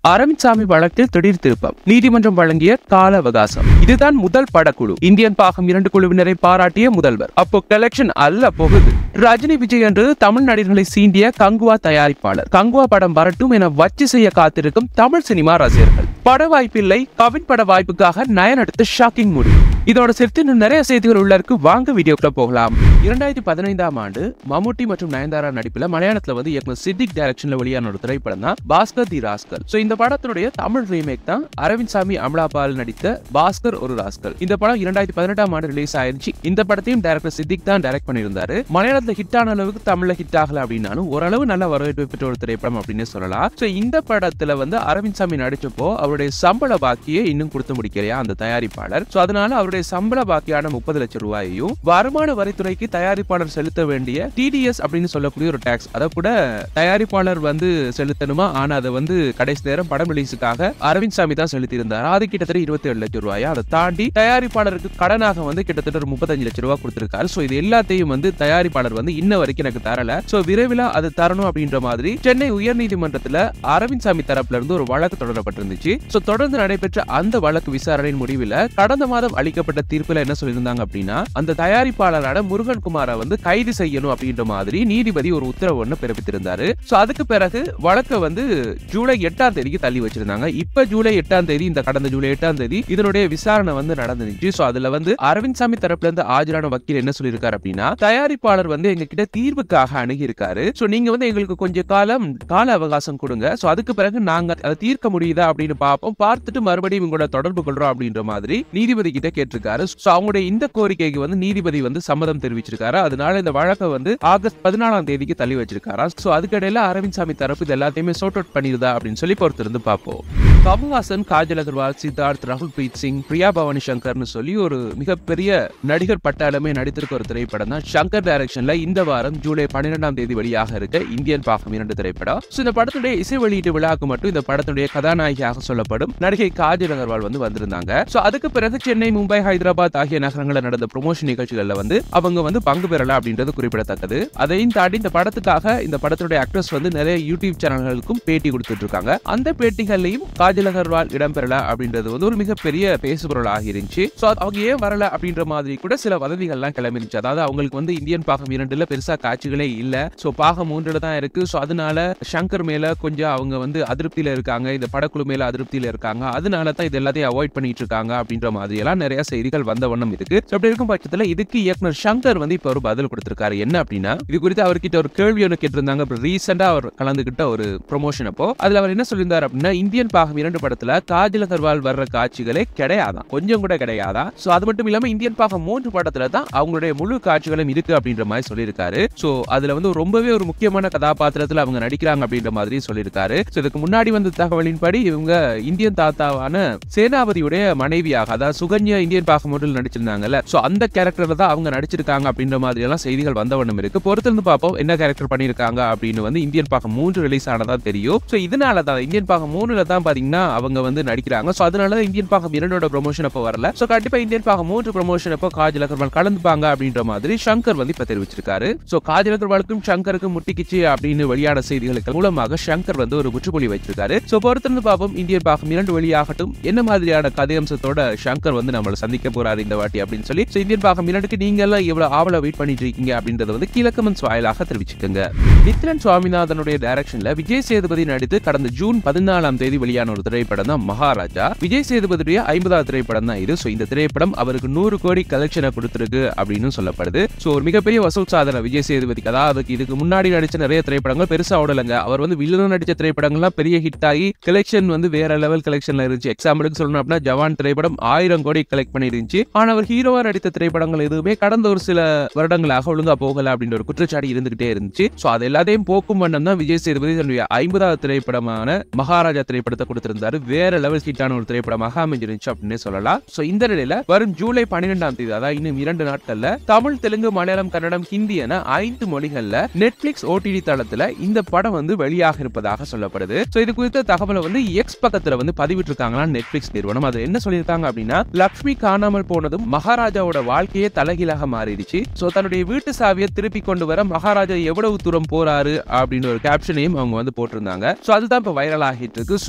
அரவிந்த் சாமி வழக்கில் திடீர் திருப்பம் நீதிமன்றம் வழங்கிய கால அவகாசம் இதுதான் முதல் படக்குழு இந்தியன் பாகம் இரண்டு குழுவினரை பாராட்டிய முதல்வர் அப்போ கலெக்ஷன் அல்ல போகுது ரஜினி விஜய் என்று தமிழ் நடிகர்களை சீண்டிய கங்குவா தயாரிப்பாளர் கங்குவா படம் வரட்டும் என வச்சு செய்ய காத்திருக்கும் தமிழ் சினிமா ரசிகர்கள் பட வாய்ப்பில்லை கவின் பட வாய்ப்புக்காக நயன் எடுத்த ஷாக்கிங் முடிவு இதோட சேர்த்து இன்னும் நிறைய செய்திகள் உள்ள இருக்கு வாங்க வீடியோக்குள்ள போகலாம் இரண்டாயிரத்தி பதினைந்தாம் ஆண்டு மம்முட்டி மற்றும் நயன்தாரா நடிப்புல மலையாளத்துல வந்து இயக்குனர் சித்திக் டைரக்ஷன்ல வெளியான ஒரு திரைப்படம் தான் பாஸ்கர் தி ராஸ்கல் சோ இந்த படத்தினுடைய தமிழ் ரீமேக் தான் அரவிந்த் சாமி அமலாபால் நடித்த பாஸ்கர் ஒரு ராஸ்கல் இந்த படம் இரண்டாயிரத்தி பதினெட்டாம் ஆண்டு ரிலீஸ் ஆயிருச்சு இந்த படத்தையும் டைரக்டர் சித்திக் தான் டைரக்ட் பண்ணியிருந்தாரு மலையாளத்துல ஹிட் ஆன அளவுக்கு தமிழ்ல ஹிட் ஆகல அப்படின்னாலும் ஓரளவு நல்ல வரவேற்பு பெற்ற ஒரு திரைப்படம் அப்படின்னு சொல்லலாம் சோ இந்த படத்துல வந்து அரவிந்த் சாமி நடிச்சப்போ அவருடைய சம்பள பாக்கியை இன்னும் கொடுத்து முடிக்கலையா அந்த தயாரிப்பாளர் சோ அதனால அவருடைய சம்பள பாக்கியான முப்பது லட்சம் ரூபாயையும் வருமான வரித்துறைக்கு தயாரிப்பாளர் செலுத்த வேண்டிய டிடிஎஸ் அப்படின்னு சொல்லக்கூடிய ஒரு டாக்ஸ் அதை கூட தயாரிப்பாளர் வந்து செலுத்தணுமா ஆனா அதை வந்து கடைசி நேரம் படம் ரிலீஸுக்காக அரவிந்த் சாமி தான் செலுத்தி இருந்தார் அது கிட்டத்தட்ட இருபத்தி ஏழு லட்சம் ரூபாயா அதை தாண்டி தயாரிப்பாளருக்கு கடனாக வந்து கிட்டத்தட்ட ஒரு முப்பத்தஞ்சு லட்சம் ரூபாய் கொடுத்திருக்காரு சோ இது எல்லாத்தையும் வந்து தயாரிப்பாளர் வந்து இன்ன வரைக்கும் எனக்கு தரல சோ விரைவில் அது தரணும் அப்படின்ற மாதிரி சென்னை உயர்நீதிமன்றத்துல அரவிந்த் சாமி தரப்புல இருந்து ஒரு வழக்கு தொடரப்பட்டிருந்துச்சு சோ தொடர்ந்து நடைபெற்ற அந்த வழக்கு விசாரணையின் முடிவில் கடந்த மாதம் அளிக்கப்பட்ட தீர்ப்புல என்ன சொல்லியிருந்தாங்க அப்படின்னா அந்த தயாரிப்பாளரான முருகன் குமாரை வந்து கைது செய்யணும் அப்படின்ற மாதிரி நீதிபதி ஒரு உத்தரவு ஒன்று பிறப்பித்திருந்தாரு சோ அதுக்கு பிறகு வழக்கை வந்து ஜூலை எட்டாம் தேதிக்கு தள்ளி வச்சிருந்தாங்க இப்ப ஜூலை எட்டாம் தேதி இந்த கடந்த ஜூலை எட்டாம் தேதி இதனுடைய விசாரணை வந்து நடந்துச்சு சோ அதுல வந்து அரவிந்த் சாமி தரப்புல இருந்து ஆஜரான வக்கீல் என்ன சொல்லியிருக்காரு அப்படின்னா தயாரிப்பாளர் வந்து எங்க கிட்ட தீர்வுக்காக அணுகி இருக்காரு சோ நீங்க வந்து எங்களுக்கு கொஞ்சம் காலம் கால அவகாசம் கொடுங்க சோ அதுக்கு பிறகு நாங்க அதை தீர்க்க முடியுதா அப்படின்னு பார்ப்போம் பார்த்துட்டு மறுபடியும் உங்களோட தொடர்பு கொள்றோம் அப்படின்ற மாதிரி நீதிபதி கிட்ட கேட்டிருக்காரு சோ அவங்களுடைய இந்த கோரிக்கைக்கு வந்து நீதிபதி வந்து சம்மதம் தெரிவிச்சிருக்காரு அதனால இந்த வழக்கை வந்து ஆகஸ்ட் பதினாலாம் தேதிக்கு தள்ளி வச்சிருக்காரா சோ அதுக்கிடையில அரவிந்த் சாமி தரப்பு இது எல்லாத்தையுமே சோட் அவுட் பண்ணிருதா அப்படின்னு சொல்லி பொறுத்திருந்து பார்ப்போம் கமல்ஹாசன் காஜல் அகர்வால் சித்தார்த் ராகுல் பிரீத் சிங் பிரியா பவானி சங்கர்னு சொல்லி ஒரு மிகப்பெரிய நடிகர் பட்டாளமே நடித்திருக்க ஒரு திரைப்படம் தான் சங்கர் டைரக்ஷன்ல இந்த வாரம் ஜூலை பன்னிரெண்டாம் தேதி வெளியாக இருக்க இந்தியன் பாகம் இரண்டு திரைப்படம் சோ இந்த படத்துடைய இசை வெளியீட்டு விழாக்கு மட்டும் இந்த படத்துடைய கதாநாயகியாக சொல்லப்படும் நடிகை காஜல் அகர்வால் வந்து வந்திருந்தாங்க சோ அதுக்கு பிறகு சென்னை மும்பை ஹைதராபாத் ஆகிய நகரங்களில் நடந்த ப்ரொமோஷன் நிகழ்ச்சிகள்ல வந்து அவங்க வந்து பங்கு பெறலாம் அப்படின்றது குறிப்பிடத்தக்கது அதையும் தாண்டி இந்த படத்துக்காக இந்த படத்துடைய ஆக்டர்ஸ் வந்து நிறைய யூடியூப் சேனல்களுக்கும் பேட்டி கொடுத்துட்டு இருக்காங்க அந்த பேட்டிகள்லையும் காஜல் அகர்வால் இடம்பெறல அப்படின்றது வந்து ஒரு மிகப்பெரிய பேசுபொருள் ஆகிருந்துச்சு சோ அவங்க ஏன் வரல அப்படின்ற மாதிரி கூட சில வதந்திகள்லாம் கிளம்பிருச்சு அதாவது அவங்களுக்கு வந்து இந்தியன் பாகம் இரண்டுல பெருசா காட்சிகளே இல்ல சோ பாகம் மூன்றுல தான் இருக்கு சோ அதனால சங்கர் மேல கொஞ்சம் அவங்க வந்து அதிருப்தியில இருக்காங்க இந்த படக்குழு மேல அதிருப்தியில இருக்காங்க அதனால தான் இது எல்லாத்தையும் அவாய்ட் பண்ணிட்டு இருக்காங்க அப்படின்ற மாதிரி எல்லாம் நிறைய செய்திகள் வந்த வண்ணம் இருக்கு So, அப்படி இருக்கும் பட்சத்துல இதுக்கு இயக்குனர் சங்கர் வந்து இப்ப ஒரு பதில் கொடுத்திருக்காரு என்ன அப்படின்னா இது குறித்து அவர்கிட்ட ஒரு கேள்வி ஒன்று கேட்டிருந்தாங்க அப்புறம் ரீசெண்டா அவர் கலந்துகிட்ட ஒரு ப்ரொமோஷன் அப்போ அதுல அவர் என்ன சொல்லியிருந்தார் அப்படின்னா இந்தியன் பாகம் இரண்டு படத்துல காஜல் அகர்வால் வர்ற காட்சிகளே கிடையாதான் கொஞ்சம் கூட கிடையாதா சோ அது மட்டும் இல்லாம இந்தியன் பாகம் மூன்று படத்துல தான் அவங்களுடைய முழு காட்சிகளும் இருக்கு அப்படின்ற மாதிரி சொல்லியிருக்காரு சோ அதுல வந்து ரொம்பவே ஒரு முக்கியமான கதாபாத்திரத்துல அவங்க நடிக்கிறாங்க அப்படின்ற மாதிரி சொல்லியிருக்காரு சோ இதுக்கு முன்னாடி வந்த தகவலின்படி இவங்க இந்தியன் தாத்தாவான சேனாபதியுடைய மனைவியாக அதாவது சுகன்யா இந்தியன் பாகம் ஒன்றில் நடிச்சிருந்தாங்கல்ல சோ அந்த கேரக்டர்ல தான் அவங்க நடிச்சிருக்காங்க அப்படின்ற மாதிரி எல்லாம் செய்திகள் வந்த வண்ணம் இருக்கு பொறுத்திருந்து பார்ப்போம் என்ன கேரக்டர் பண்ணியிருக்காங்க அப்படின்னு வந்து இந்தியன் பாகம் மூன்று ரிலீஸ் ஆனதா தெரியும் சோ இதனால தான் இந்தியன் பாகம் மூணுல தான் பாத்தீங்கன்னா அவங்க வந்து நடிக்கிறாங்க சோ அதனால தான் இந்தியன் பாகம் இரண்டோட ப்ரொமோஷன் அப்போ வரல சோ கண்டிப்பா இந்தியன் பாகம் மூன்று ப்ரொமோஷன் அப்போ காஜல் அகர்வால் கலந்துப்பாங்க அப்படின்ற மாதிரி சங்கர் வந்து இப்ப தெரிவிச்சிருக்காரு சோ காஜல் அகர்வாலுக்கும் சங்கருக்கும் முட்டிக்கிச்சு அப்படின்னு வெளியான செய்திகளுக்கு மூலமாக சங்கர் வந்து ஒரு முற்றுப்புள்ளி வச்சிருக்காரு சோ பொறுத்திருந்து பார்ப்போம் இந்தியன் பாகம் இரண்டு வெளியாகட்டும் என்ன மாதிரியான கதையம்சத்தோட சங்கர் வந்து நம்மளை சந்திக்க போறாரு இந்த வாட்டி அப்படின்னு சொல்லி சோ இந்தியன் பாகம் இரண்டுக்கு நீங்க எல்லாம் எவ்வளவு ஆவல வெயிட் பண்ணிட்டு இருக்கீங்க அப்படின்றத வந்து கீழக்கமன்ஸ் வாயிலாக தெரிவிச்சுக்கோங்க நித்யன் சுவாமிநாதனுடைய டைரக்ஷன்ல விஜய் சேதுபதி நடித்து கடந்த ஜூன் பதினாலாம் தேதி வெளியான ஒரு திரைப்படம் தான் மகாராஜா விஜய் சேதுபதியுடைய ஐம்பதாவது திரைப்படம் தான் இது சோ இந்த திரைப்படம் அவருக்கு நூறு கோடி கலெக்ஷனை கொடுத்திருக்கு அப்படின்னு சொல்லப்படுது சோ ஒரு மிகப்பெரிய வசூல் சாதனை விஜய் சேதுபதிக்கு அதாவது இதுக்கு முன்னாடி நடிச்ச நிறைய திரைப்படங்கள் பெருசா ஓடலங்க அவர் வந்து வில்லனும் நடிச்ச திரைப்படங்கள்லாம் பெரிய ஹிட் ஆகி கலெக்ஷன் வந்து வேற லெவல் கலெக்ஷன்ல இருந்துச்சு எக்ஸாம்பிளுக்கு சொல்லணும் அப்படின்னா ஜவான் திரைப்படம் ஆயிரம் கோடி கலெக்ட் பண்ணிருந்துச்சு ஆனா அவர் ஹீரோவா நடித்த திரைப்படங்கள் எதுவுமே கடந்த ஒரு சில வருடங்களாக ஒழுங்கா போகல அப்படின்ற ஒரு குற்றச்சாட்டு இருந்துகிட்டே இருந்துச்சு சோ அது எல்லாத்தையும் போக்கும் வண்ணம் தான் விஜய் சேதுபதி தன்னுடைய ஐம்பதாவது திரைப்படமான மகாராஜா திரைப்படத்தை கொடுத்திருந்தாரு வேற லெவல் ஹிட்டான ஒரு திரைப்படமாக அமைஞ்சிருந்துச்சு அப்படின்னு சொல்லலாம் சோ இந்த நிலையில வரும் ஜூலை பன்னிரெண்டாம் தேதி அதாவது இன்னும் இரண்டு நாட்கள்ல தமிழ் தெலுங்கு மலையாளம் கன்னடம் ஹிந்தி என ஐந்து மொழிகள்ல நெட்ஃபிளிக்ஸ் ஓடிடி தளத்துல இந்த படம் வந்து வெளியாக இருப்பதாக சொல்லப்படுது சோ இது குறித்த தகவலை வந்து எக்ஸ் பக்கத்துல வந்து பதிவிட்டிருக்காங்களா நெட்ஃபிளிக்ஸ் நிறுவனம் அது என்ன சொல்லியிருக்காங்க அப்படின்னா லக்ஷ்மி காணாமல் போனதும் மகாராஜாவோட வாழ்க்கையே தலைகீழாக மாறிடுச்சு சோ தன்னுடைய வீட்டு சாவியை திருப்பி கொண்டு வர மகாராஜா எவ்வளவு தூரம் போறாரு அப்படின்னு ஒரு கேப்ஷனையும் அவங்க வந்து போட்டிருந்தாங்க சோ அதுதான் இப்ப வைரல் ஆகிட்டு இருக்கு சோ வெயிட் பண்ணி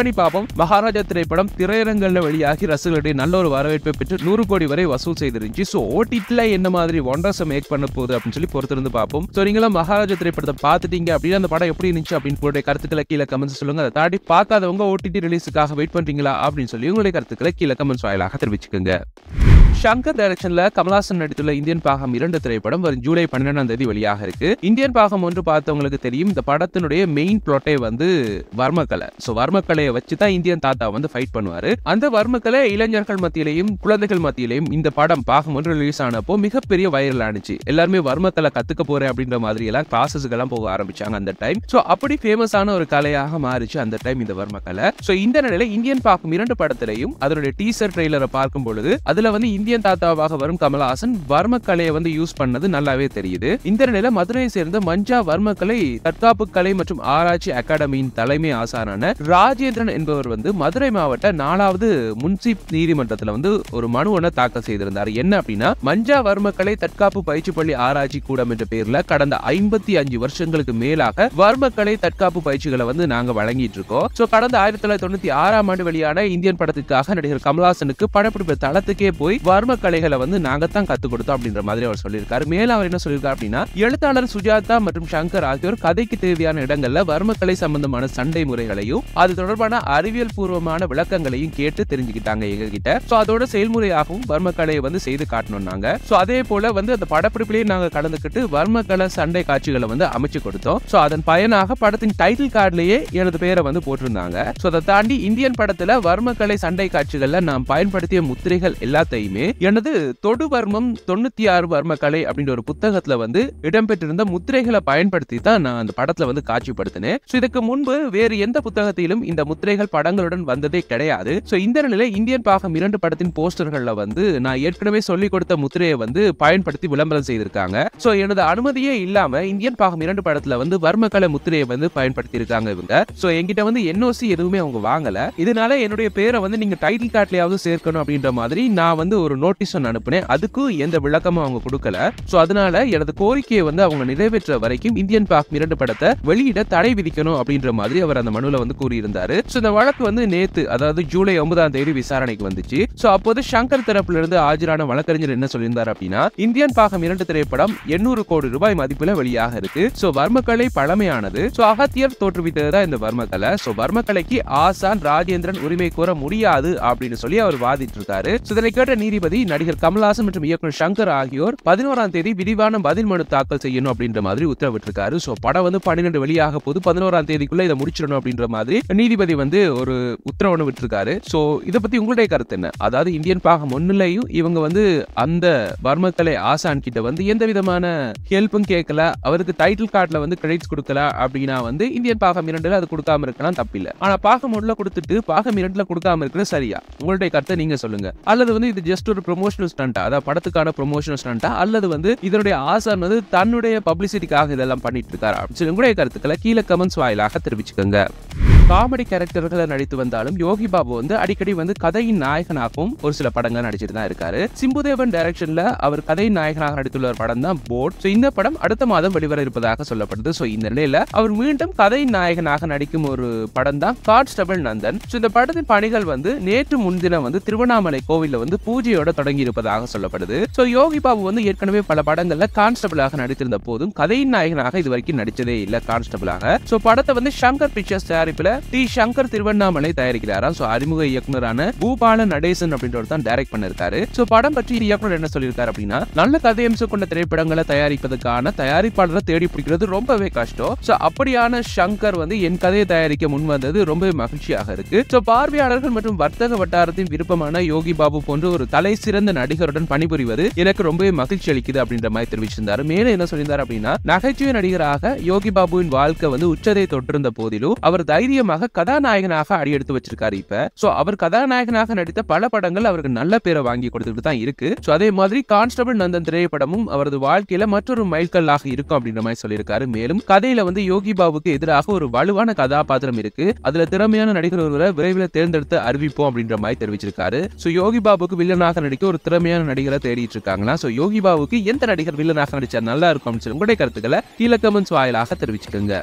பண்ணி பார்ப்போம் மகாராஜா திரைப்படம் திரையரங்கல்ல வெளியாகி ரசிகர்களிடையே நல்ல ஒரு வரவேற்பை பெற்று நூறு கோடி வரை வசூல் செய்திருந்துச்சு ஸோ ஓடிடில என்ன மாதிரி ஒண்டர்ஸை மேக் பண்ண போகுது அப்படின்னு சொல்லி பொறுத்திருந்து பார்ப்போம் ஸோ நீங்களும் மகாராஜா திரைப்படத்தை பார்த்துட்டீங்க அப்படின்னா அந்த படம் எப்படி இருந்துச்சு அப்படின்னு உங்களுடைய கருத்துக்களை கீழே கமெண்ட்ஸ் சொல்லுங்க அதை தாண்டி பார்க்காதவங்க ஓடிடி ரிலீஸுக்காக வெயிட் பண்றீங்களா அப்படின்னு சொல்லி உங்களுடைய கருத்துக்களை கீழே கமெண்ட்ஸ் வாயிலாக தெரிவிச்சுக்கோங்க ஷங்கர் டைரக்ஷன்ல கமலாசன் நடித்துள்ள இந்தியன் பாகம் இரண்டு திரைப்படம் வரும் ஜூலை பன்னிரெண்டாம் தேதி வெளியாக இருக்கு இந்தியன் பாகம் ஒன்று பார்த்தவங்களுக்கு தெரியும் இந்த படத்தினுடைய மெயின் பிளாட்டே வந்து வர்மக்கலை ஸோ வர்மக்கலையை வச்சு தான் இந்தியன் தாத்தா வந்து ஃபைட் பண்ணுவாரு அந்த வர்மக்கலை இளைஞர்கள் மத்தியிலையும் குழந்தைகள் மத்தியிலையும் இந்த படம் பாகம் ஒன்று ரிலீஸ் ஆனப்போ மிகப்பெரிய வைரல் ஆனிச்சு எல்லாருமே வர்மக்கலை கத்துக்க போறேன் அப்படின்ற மாதிரி எல்லாம் கிளாஸஸ்க்கு எல்லாம் போக ஆரம்பிச்சாங்க அந்த டைம் ஸோ அப்படி ஃபேமஸான ஒரு கலையாக மாறிச்சு அந்த டைம் இந்த வர்மக்கலை ஸோ இந்த நிலையில இந்தியன் பாகம் இரண்டு படத்திலையும் அதனுடைய டீசர் ட்ரெய்லரை பார்க்கும் பொழுது அதுல வந்து இந்தியன் தாத்தாவாக வரும் கமலஹாசன் வர்மக்கலையை வந்து யூஸ் பண்ணது நல்லாவே தெரியுது இந்த நிலையில மதுரையை சேர்ந்த மஞ்சா வர்மக்கலை தற்காப்பு கலை மற்றும் ஆராய்ச்சி அகாடமியின் தலைமை ஆசானான ராஜேந்திரன் என்பவர் வந்து மதுரை மாவட்ட நாலாவது முன்சிப் நீதிமன்றத்துல வந்து ஒரு மனு ஒன்றை தாக்கல் செய்திருந்தார் என்ன அப்படின்னா மஞ்சா வர்மக்கலை தற்காப்பு பயிற்சி பள்ளி ஆராய்ச்சி கூடம் என்ற பேர்ல கடந்த ஐம்பத்தி அஞ்சு வருஷங்களுக்கு மேலாக வர்மக்கலை தற்காப்பு பயிற்சிகளை வந்து நாங்க வழங்கிட்டு இருக்கோம் சோ கடந்த ஆயிரத்தி தொள்ளாயிரத்தி தொண்ணூத்தி ஆறாம் ஆண்டு வெளியான இந்தியன் படத்துக்காக நடிகர் கமலஹாசனுக்கு படப்பிடிப்பு தளத்துக்கே போய் வர்ம கலைகளை வந்து நாங்க தான் கத்து கொடுத்தோம் அப்படின்ற மாதிரி அவர் சொல்லியிருக்காரு மேல அவர் என்ன சொல்லியிருக்காரு அப்படின்னா எழுத்தாளர் சுஜாதா மற்றும் சங்கர் ஆகியோர் கதைக்கு தேவையான இடங்கள்ல வர்மக்கலை சம்பந்தமான சண்டை முறைகளையும் அது தொடர்பான அறிவியல் பூர்வமான விளக்கங்களையும் கேட்டு தெரிஞ்சுக்கிட்டாங்க எங்க கிட்ட சோ அதோட செயல்முறையாகவும் வர்மக்கலையை வந்து செய்து காட்டணும் நாங்க சோ அதே போல வந்து அந்த படப்பிடிப்பிலேயே நாங்க கலந்துக்கிட்டு வர்மக்கலை சண்டை காட்சிகளை வந்து அமைச்சு கொடுத்தோம் சோ அதன் பயனாக படத்தின் டைட்டில் கார்டுலயே எனது பேரை வந்து போட்டிருந்தாங்க சோ அதை தாண்டி இந்தியன் படத்துல வர்மக்கலை சண்டை காட்சிகள்ல நாம் பயன்படுத்திய முத்திரைகள் எல்லாத்தையுமே எனது தொடு வர்மம் தொண்ணூத்தி ஆறு வர்மக்கலை அப்படின்ற ஒரு புத்தகத்துல வந்து இடம்பெற்றிருந்த முத்திரைகளை பயன்படுத்தி தான் நான் அந்த படத்துல வந்து காட்சிப்படுத்தினேன் சோ இதுக்கு முன்பு வேறு எந்த புத்தகத்திலும் இந்த முத்திரைகள் படங்களுடன் வந்ததே கிடையாது சோ இந்த நிலையில இந்தியன் பாகம் இரண்டு படத்தின் போஸ்டர்கள்ல வந்து நான் ஏற்கனவே சொல்லி கொடுத்த முத்திரையை வந்து பயன்படுத்தி விளம்பரம் செய்திருக்காங்க சோ எனது அனுமதியே இல்லாம இந்தியன் பாகம் இரண்டு படத்துல வந்து வர்மக்கலை முத்திரையை வந்து பயன்படுத்தி இருக்காங்க இவங்க சோ என்கிட்ட வந்து என்ஓசி எதுவுமே அவங்க வாங்கல இதனால என்னுடைய பேரை வந்து நீங்க டைட்டில் கார்ட்லயாவது சேர்க்கணும் அப்படின்ற மாதிரி நான் வந்து ஒரு நோட்டீஸ் ஒன்று அனுப்புனேன் அதுக்கும் எந்த விளக்கமும் அவங்க கொடுக்கல சோ அதனால எனது கோரிக்கையை வந்து அவங்க நிறைவேற்ற வரைக்கும் இந்தியன் பாக் இரண்டு படத்தை வெளியிட தடை விதிக்கணும் அப்படின்ற மாதிரி அவர் அந்த மனுல வந்து கூறியிருந்தாரு சோ இந்த வழக்கு வந்து நேத்து அதாவது ஜூலை ஒன்பதாம் தேதி விசாரணைக்கு வந்துச்சு சோ அப்போது சங்கர் தரப்புல இருந்து ஆஜரான வழக்கறிஞர் என்ன சொல்லியிருந்தார் அப்படின்னா இந்தியன் பாகம் இரண்டு திரைப்படம் எண்ணூறு கோடி ரூபாய் மதிப்புல வெளியாக இருக்கு சோ வர்மக்கலை பழமையானது சோ அகத்தியர் தோற்றுவித்ததுதான் இந்த வர்மக்கலை சோ வர்மக்கலைக்கு ஆசான் ராஜேந்திரன் உரிமை கோர முடியாது அப்படின்னு சொல்லி அவர் வாதிட்டு இருக்காரு சோ இதனை கேட்ட நீதிபதி நடிகர் கமல்ஹாசன் மற்றும் இயக்குனர் சங்கர் ஆகியோர் பதினோராம் தேதி விரிவான பதில் மனு தாக்கல் செய்யணும் அப்படின்ற மாதிரி உத்தரவிட்டிருக்காரு சோ படம் வந்து பன்னிரெண்டு வெளியாக போது பதினோராம் தேதிக்குள்ள இதை முடிச்சிடணும் அப்படின்ற மாதிரி நீதிபதி வந்து ஒரு உத்தரவு விட்டுருக்காரு சோ இதை பத்தி உங்களுடைய கருத்து என்ன அதாவது இந்தியன் பாகம் ஒன்னுலயும் இவங்க வந்து அந்த வர்மக்கலை ஆசான் கிட்ட வந்து எந்த விதமான ஹெல்ப்பும் கேட்கல அவருக்கு டைட்டில் கார்டுல வந்து கிரெடிட்ஸ் கொடுக்கல அப்படின்னா வந்து இந்தியன் பாகம் இரண்டுல அது கொடுக்காம இருக்கலாம் தப்பில்லை ஆனா பாகம் ஒன்றுல கொடுத்துட்டு பாகம் இரண்டுல கொடுக்காம இருக்கிறது சரியா உங்களுடைய கருத்தை நீங்க சொல்லுங்க அல்லது வந்து இது ஜஸ்ட் ஒரு ப்ரொமோஷனல் ஸ்டண்டா அதாவது படத்துக்கான ப்ரொமோஷனல் ஸ்டண்டா அல்லது வந்து இதனுடைய ஆசான் வந்து தன்னுடைய பப்ளிசிட்டிக்காக இதெல்லாம் பண்ணிட்டு இருக்காரு அப்படின்னு சொல்லி உங்களுடைய கருத்துக்களை கீழே கமெண்ட்ஸ் வாயிலாக தெரிவிச்சுக்கோங்க காமெடி கேரக்டர்களை நடித்து வந்தாலும் யோகி பாபு வந்து அடிக்கடி வந்து கதையின் நாயகனாகவும் ஒரு சில படங்கள் நடிச்சிட்டு தான் இருக்காரு சிம்புதேவன் டைரக்ஷன்ல அவர் கதையின் நாயகனாக நடித்துள்ள ஒரு படம் தான் போட் ஸோ இந்த படம் அடுத்த மாதம் வெளிவர இருப்பதாக சொல்லப்படுது ஸோ இந்த நிலையில அவர் மீண்டும் கதையின் நாயகனாக நடிக்கும் ஒரு படம் தான் கான்ஸ்டபிள் நந்தன் ஸோ இந்த படத்தின் பணிகள் வந்து நேற்று முன்தினம் வந்து திருவண்ணாமலை கோவில்ல வந்து பூஜையோட தொடங்கி இருப்பதாக சொல்லப்படுது ஸோ யோகி பாபு வந்து ஏற்கனவே பல படங்கள்ல கான்ஸ்டபிளாக நடித்திருந்த போதும் கதையின் நாயகனாக இது வரைக்கும் நடிச்சதே இல்ல கான்ஸ்டபிளாக ஸோ படத்தை வந்து சங்கர் பிக்சர்ஸ் தயாரிப்புல டி சங்கர் திருவண்ணாமலை தயாரிக்கிறாராம் ஸோ அறிமுக இயக்குனரான பூபால நடேசன் அப்படின்றவர் தான் டைரக்ட் பண்ணிருக்காரு ஸோ படம் பற்றி இயக்குனர் என்ன சொல்லியிருக்காரு அப்படின்னா நல்ல கதையம்சம் கொண்ட திரைப்படங்களை தயாரிப்பதற்கான தயாரிப்பாளரை தேடி பிடிக்கிறது ரொம்பவே கஷ்டம் ஸோ அப்படியான சங்கர் வந்து என் கதையை தயாரிக்க முன் வந்தது ரொம்பவே மகிழ்ச்சியாக இருக்கு ஸோ பார்வையாளர்கள் மற்றும் வர்த்தக வட்டாரத்தின் விருப்பமான யோகி பாபு போன்ற ஒரு தலை சிறந்த நடிகருடன் பணிபுரிவது எனக்கு ரொம்பவே மகிழ்ச்சி அளிக்குது அப்படின்ற மாதிரி தெரிவிச்சிருந்தாரு மேலும் என்ன சொல்லியிருந்தார் அப்படின்னா நகைச்சுவை நடிகராக யோகி பாபுவின் வாழ்க்கை வந்து உச்சதை தொட்டிருந்த போதிலும் அவர் தைரியமாக கதாநாயகனாக அடியெடுத்து வச்சிருக்காரு இப்ப சோ அவர் கதாநாயகனாக நடித்த பல படங்கள் அவருக்கு நல்ல பேரை வாங்கி கொடுத்துட்டு தான் இருக்கு சோ அதே மாதிரி கான்ஸ்டபிள் நந்தன் திரைப்படமும் அவரது வாழ்க்கையில மற்றொரு மைல்கல்லாக இருக்கும் அப்படின்ற மாதிரி சொல்லியிருக்காரு மேலும் கதையில வந்து யோகி பாபுக்கு எதிராக ஒரு வலுவான கதாபாத்திரம் இருக்கு அதுல திறமையான நடிகர் ஒருவரை விரைவில் தேர்ந்தெடுத்து அறிவிப்போம் அப்படின்ற மாதிரி தெரிவிச்சிருக்காரு சோ யோகி பாபுக்கு வில்லனாக நடிக்க ஒரு திறமையான நடிகரை தேடிட்டு இருக்காங்களா சோ யோகி பாபுக்கு எந்த நடிகர் வில்லனாக நடிச்சா நல்லா இருக்கும் அப்படின்னு சொல்லி உங்களுடைய கருத்துக்களை கீழே கமெண்ட்ஸ் வாயிலாக தெரிவிச்சுக்கோங்க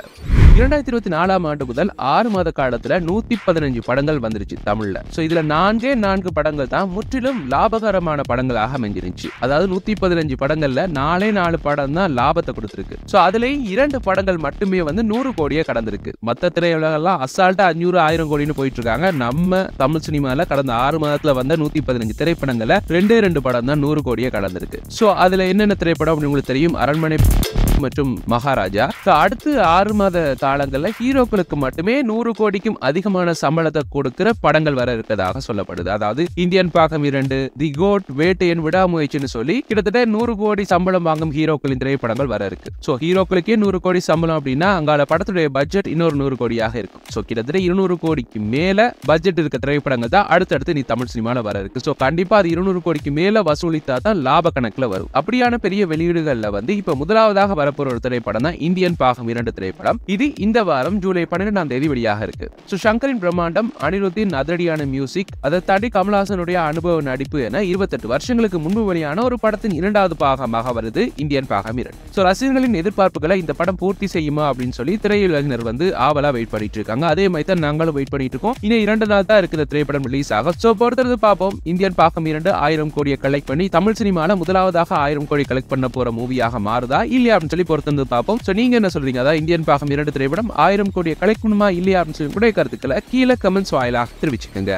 இரண்டாயிரத்தி இருபத்தி நாலாம் ஆண்டு முதல் ஆறு மாத காலத்துல நூத்தி பதினஞ்சு படங்கள் வந்துருச்சு தமிழ்ல சோ இதுல நான்கே நான்கு படங்கள் தான் முற்றிலும் லாபகரமான படங்களாக அமைஞ்சிருந்துச்சு அதாவது நூத்தி பதினஞ்சு படங்கள்ல நாலே நாலு படம் தான் லாபத்தை கொடுத்துருக்கு சோ அதுலயும் இரண்டு படங்கள் மட்டுமே வந்து நூறு கோடியே கடந்திருக்கு மத்த திரையுலகெல்லாம் அசால்ட்டா அஞ்சூறு ஆயிரம் கோடின்னு போயிட்டு இருக்காங்க நம்ம தமிழ் சினிமால கடந்த ஆறு மாதத்துல வந்த நூத்தி பதினஞ்சு திரைப்படங்கள்ல ரெண்டே ரெண்டு படம் தான் நூறு கோடியே கடந்திருக்கு சோ அதுல என்னென்ன திரைப்படம் அப்படின்னு உங்களுக்கு தெரியும் அரண்மனை மற்றும் மகாராஜா So, அடுத்து ஆறு மாத காலங்கள்ல ஹீரோக்களுக்கு மட்டுமே நூறு கோடிக்கும் அதிகமான சம்பளத்தை கொடுக்கிற படங்கள் வர இருக்கிறதாக சொல்லப்படுது அதாவது இந்தியன் பாகம் இரண்டு தி கோட் வேட்டையன் விடாமுயற்சின்னு சொல்லி கிட்டத்தட்ட நூறு கோடி சம்பளம் வாங்கும் ஹீரோக்களின் திரைப்படங்கள் வர இருக்கு ஸோ ஹீரோக்களுக்கே நூறு கோடி சம்பளம் அப்படின்னா அங்கால படத்துடைய பட்ஜெட் இன்னொரு நூறு கோடியாக இருக்கும் ஸோ கிட்டத்தட்ட இருநூறு கோடிக்கு மேல பட்ஜெட் இருக்க திரைப்படங்கள் தான் அடுத்தடுத்து நீ தமிழ் சினிமால வர இருக்கு ஸோ கண்டிப்பா அது இருநூறு கோடிக்கு மேல வசூலித்தா தான் லாப கணக்குல வரும் அப்படியான பெரிய வெளியீடுகள்ல வந்து இப்ப முதலாவதாக வரப்போற ஒரு திரைப்படம் தான் இந்தியன் பாகம் இரண்டு திரைப்படம் இது இந்த வாரம் ஜூலை பன்னிரெண்டாம் தேதி வெளியாக இருக்கு ஸோ சங்கரின் பிரம்மாண்டம் அனிருத்தின் அதிரடியான மியூசிக் அதை தாண்டி கமல்ஹாசனுடைய அனுபவ நடிப்பு என இருபத்தெட்டு வருஷங்களுக்கு முன்பு வெளியான ஒரு படத்தின் இரண்டாவது பாகமாக வருது இந்தியன் பாகம் இரண்டு ஸோ ரசிகர்களின் எதிர்பார்ப்புகளை இந்த படம் பூர்த்தி செய்யுமா அப்படின்னு சொல்லி திரையுலகினர் வந்து ஆவலா வெயிட் பண்ணிட்டு இருக்காங்க அதே மாதிரி தான் நாங்களும் வெயிட் பண்ணிட்டு இருக்கோம் இன்னும் இரண்டு நாள் தான் இருக்குது திரைப்படம் ரிலீஸ் ஆக ஸோ பொறுத்தது பார்ப்போம் இந்தியன் பாகம் இரண்டு ஆயிரம் கோடியை கலெக்ட் பண்ணி தமிழ் சினிமால முதலாவதாக ஆயிரம் கோடி கலெக்ட் பண்ண போற மூவியாக மாறுதா இல்லையா அப்படின்னு சொல்லி பொறுத்திருந்து பார்ப்போம் ஸோ நீங்க என்ன சொல்றீங்க அதாவது இந்தியன் பாகம் இரண்டு திரைப்படம் ஆயிரம் கோடியை கலெக்ட் பண்ணுமா இல்லையா அப்படின்னு சொல்லி கூட கருத்துக்களை கீழே கமெண்ட்ஸ் வாயிலாக தெரிவிச்சுக்கோங்க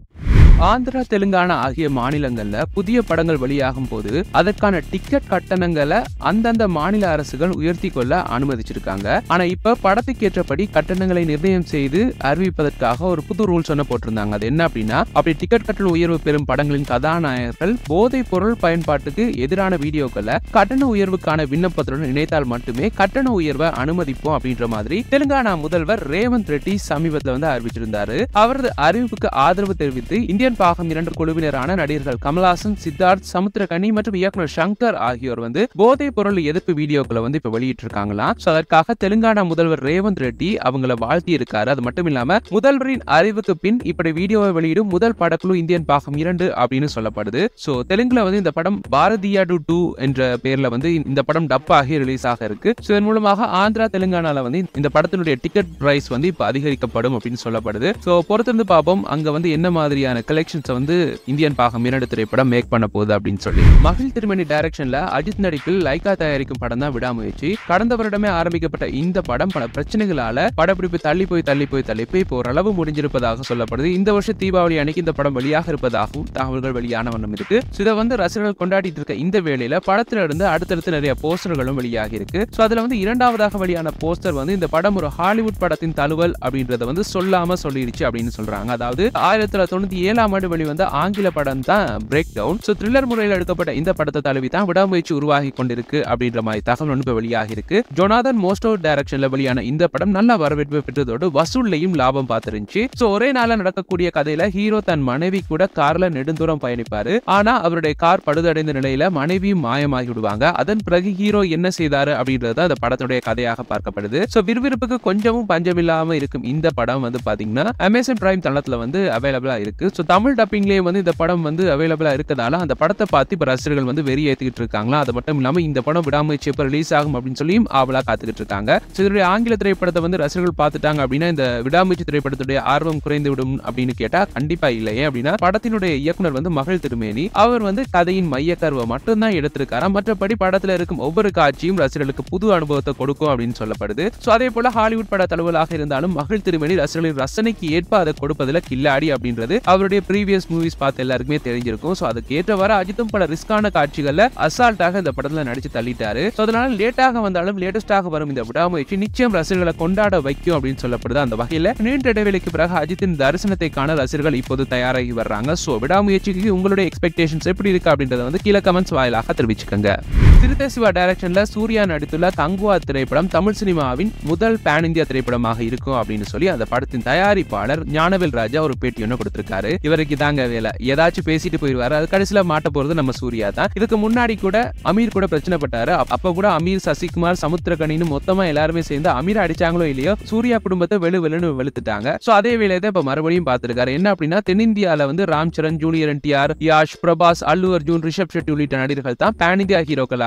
ஆந்திரா தெலுங்கானா ஆகிய மாநிலங்கள்ல புதிய படங்கள் வெளியாகும் போது அதற்கான டிக்கெட் கட்டணங்களை அந்தந்த மாநில அரசுகள் உயர்த்தி கொள்ள அனுமதிச்சிருக்காங்க ஆனா இப்ப படத்துக்கு ஏற்றபடி கட்டணங்களை நிர்ணயம் செய்து அறிவிப்பதற்காக ஒரு புது ரூல்ஸ் ஒன்று போட்டிருந்தாங்க அது என்ன அப்படின்னா அப்படி டிக்கெட் கட்டண உயர்வு பெறும் படங்களின் கதாநாயகர்கள் போதைப் பொருள் பயன்பாட்டுக்கு எதிரான வீடியோக்களை கட்டண உயர்வுக்கான விண்ணப்பத்துடன் இணைத்தால் மட்டுமே கட்டண உயர்வை அனுமதிப்போம் அப்படின்ற மாதிரி தெலுங்கானா முதல்வர் ரேவந்த் ரெட்டி சமீபத்தில் வந்து அறிவிச்சிருந்தாரு அவரது அறிவிப்புக்கு ஆதரவு தெரிவித்து இந்தியன் பாகம் இரண்டு குழுவினரான நடிகர்கள் கமல்ஹாசன் சித்தார்த் சமுத்திரகனி மற்றும் இயக்குனர் சங்கர் ஆகியோர் வந்து போதைப் பொருள் எதிர்ப்பு வீடியோக்களை வந்து இப்ப வெளியிட்டு இருக்காங்களாம் So, அதற்காக தெலுங்கானா முதல்வர் ரேவந்த் ரெட்டி அவங்கள வாழ்த்தி இருக்காரு அது மட்டும் இல்லாம முதல்வரின் அறிவுக்கு பின் இப்படி வீடியோவை வெளியிடும் முதல் படக்குழு இந்தியன் பாகம் இரண்டு அப்படின்னு சொல்லப்படுது சோ தெலுங்குல வந்து இந்த படம் பாரதியா டு டூ என்ற பேர்ல வந்து இந்த படம் டப் ஆகி ரிலீஸ் ஆக இருக்கு So, இதன் மூலமாக ஆந்திரா தெலுங்கானால வந்து இந்த படத்தினுடைய டிக்கெட் பிரைஸ் வந்து இப்ப அதிகரிக்கப்படும் அப்படின்னு சொல்லப்படுது சோ பொறுத்திருந்து பார்ப்போம் அங்க வந்து என்ன மாதிரியான கலெக்ஷன்ஸ் வந்து இந்தியன் பாகம் இரண்டு திரைப்படம் மேக் பண்ண போகுது அப்படின்னு சொல்லி மகிழ் திருமணி டைரக்ஷன்ல அஜித் நடிப்பில் லைகா தயாரிக்கும் படம் தான் விடாமுயற்சி கடந்த வருடமே ஆரம்பிக்கப்பட்ட இந்த படம் பல பிரச்சனைகளால படப்பிடிப்பு தள்ளி போய் தள்ளி போய் தள்ளி போய் இப்போ ஓரளவு முடிஞ்சிருப்பதாக சொல்லப்படுது இந்த வருஷம் தீபாவளி அன்னைக்கு இந்த படம் வெளியாக இருப்பதாகவும் தகவல்கள் வெளியான வண்ணம் இருக்கு So, இதை வந்து ரசிகர்கள் கொண்டாடிட்டு இருக்க இந்த வேளையில படத்துல இருந்து அடுத்தடுத்து நிறைய போஸ்டர்களும் வெளியாகி இருக்கு ஸோ அதுல வந்து இரண்டாவதாக வெளியான போஸ்டர் வந்து இந்த படம் ஒரு ஹாலிவுட் படத்தின் தழுவல் அப்படின்றத வந்து சொல்லாம சொல்லிடுச்சு அப்படின்னு சொல்றாங்க அதாவது ஆயிரத்தி தொள்ளாயிரத்தி தொண்ணூத்தி ஏழாம் ஆண்டு வெளிவந்த ஆங்கில படம் தான் பிரேக் டவுன் ஸோ த்ரில்லர் முறையில் எடுக்கப்பட்ட இந்த படத்தை தழுவி தான் விடாமுயற்சி உருவாகி கொண்டிருக்கு அப்படின்ற மாதிரி தகவல் ஒன்று இப்ப வெளியாகி இருக்கு ஜொனாதன் மோஸ்டோ டைரக்ஷன்ல வெளியான இந்த படம் நல்ல வரவேற்பு பெற்றதோடு வசூல்லையும் லாபம் பார்த்துருந்துச்சு ஸோ ஒரே நாள்ல நடக்கக்கூடிய கதையில ஹீரோ தன் மனைவி கூட கார்ல நெடுந்தூரம் பயணிப்பாரு ஆனா அவருடைய கார் பழுதடைந்த நிலையில மனைவியும் மாயமாகி விடுவாங்க அதன் பிறகு ஹீரோ என்ன செய்தாரு அப்படின்றது அந்த படத்துடைய கதையாக பார்க்கப்படுது ஸோ விறுவிறுப்புக்கு கொஞ்சமும் பஞ்சமில்லாம இருக்கும் இந்த படம் வந்து பாத்தீங்கன்னா அமேசான் பிரைம் தளத்துல வந்து அவைலபிளா இருக்கு ஸோ தமிழ் டப்பிங்லேயே வந்து இந்த படம் வந்து அவைலபிளா இருக்கதால அந்த படத்தை பார்த்து இப்ப ரசிகர்கள் வந்து வெறி ஏத்திக்கிட்டு இருக்காங்களா அது மட்டும் இல்லாம இந்த படம் விடாமுயற்சி எப்ப ரிலீஸ் ஆகும் அப்படின்னு சொல்லியும் ஆவலா காத்துக்கிட்டு இருக்காங்க ஸோ இதனுடைய ஆங்கில திரைப்படத்தை வந்து ரசிகர்கள் பார்த்துட்டாங்க அப்படின்னா இந்த விடாமுயற்சி திரைப்படத்துடைய ஆர்வம் குறைந்து விடும் அப்படின்னு கேட்டா கண்டிப்பா இல்லையே அப்படின்னா படத்தினுடைய இயக்குனர் வந்து மகள் திருமேனி அவர் வந்து கதையின் மையக்கருவை மட்டும்தான் எடுத்திருக்காராம் மற்றபடி படத்துல இருக்கும் ஒவ்வொரு காட்சியும் ரசிகர்களுக்கு புது அனுபவத்தை கொடுக்கும் அப்படின்னு சொல்லப்படுது ஸோ அதே போல ஹாலிவுட் பட தழுவலாக இருந்தாலும் மகள் திருமணி ரசிகர்களின் ரசனைக்கு ஏற்ப அதை கொடுப்பதுல கில்லாடி அப்படின்றது அவருடைய ப்ரீவியஸ் மூவிஸ் பார்த்து எல்லாருக்குமே தெரிஞ்சிருக்கும் ஸோ அதுக்கு ஏற்றவாறு அஜித்தும் பல ரிஸ்கான காட்சிகள்ல அசால்ட்டாக இந்த படத்துல நடிச்சு தள்ளிட்டாரு ஸோ அதனால லேட்டாக வந்தாலும் லேட்டஸ்டாக வரும் இந்த விடாமுயற்சி நிச்சயம் ரசிகர்களை கொண்டாட வைக்கும் அப்படின்னு சொல்லப்படுது அந்த வகையில நீண்ட இடைவெளிக்கு பிறகு அஜித்தின் தரிசனத்தை காண ரசிகர்கள் இப்போது தயாராகி வர்றாங்க ஸோ விடாமுயற்சிக்கு உங்களுடைய எக்ஸ்பெக்டேஷன்ஸ் எப்படி இருக்கு அப்படின்றத வந்து கீழே கமெண்ட்ஸ் வாயிலாக தெரிவிச்சுக்கோங்க சிறுத்தை சிவா டைரக்ஷன்ல சூர்யா நடித்துள்ள தங்குவா திரைப்படம் தமிழ் சினிமாவின் முதல் பேன் இந்தியா திரைப்படமாக இருக்கும் அப்படின்னு சொல்லி அந்த படத்தின் தயாரிப்பாளர் ஞானவேல் ராஜா ஒரு பேட்டி ஒன்று கொடுத்திருக்காரு இவருக்கு தாங்க வேலை ஏதாச்சும் பேசிட்டு போயிருவாரு அது கடைசியில மாட்ட போறது நம்ம சூர்யா தான் இதுக்கு முன்னாடி கூட அமீர் கூட பிரச்சனை பட்டாரு அப்ப- அப்ப கூட அமீர் சசிகுமார் சமுத்திரகனின்னு மொத்தமா எல்லாருமே சேர்ந்து அமீர் அடிச்சாங்களோ இல்லையோ சூர்யா குடும்பத்தை வெளு வெளுன்னு வெளுத்துட்டாங்க சோ அதே வேலையை தான் இப்ப மறுபடியும் பார்த்திருக்காரு என்ன அப்படின்னா தென்னிந்தியால வந்து ராம் சரண் ஜூனியர் என்டிஆர் யாஷ் பிரபாஸ் அல்லு அர்ஜுன் ரிஷப் ஷெட்டி உள்ளிட்ட நடிகர்கள் தான் பேன் இந்தியா ஹீரோக்களாக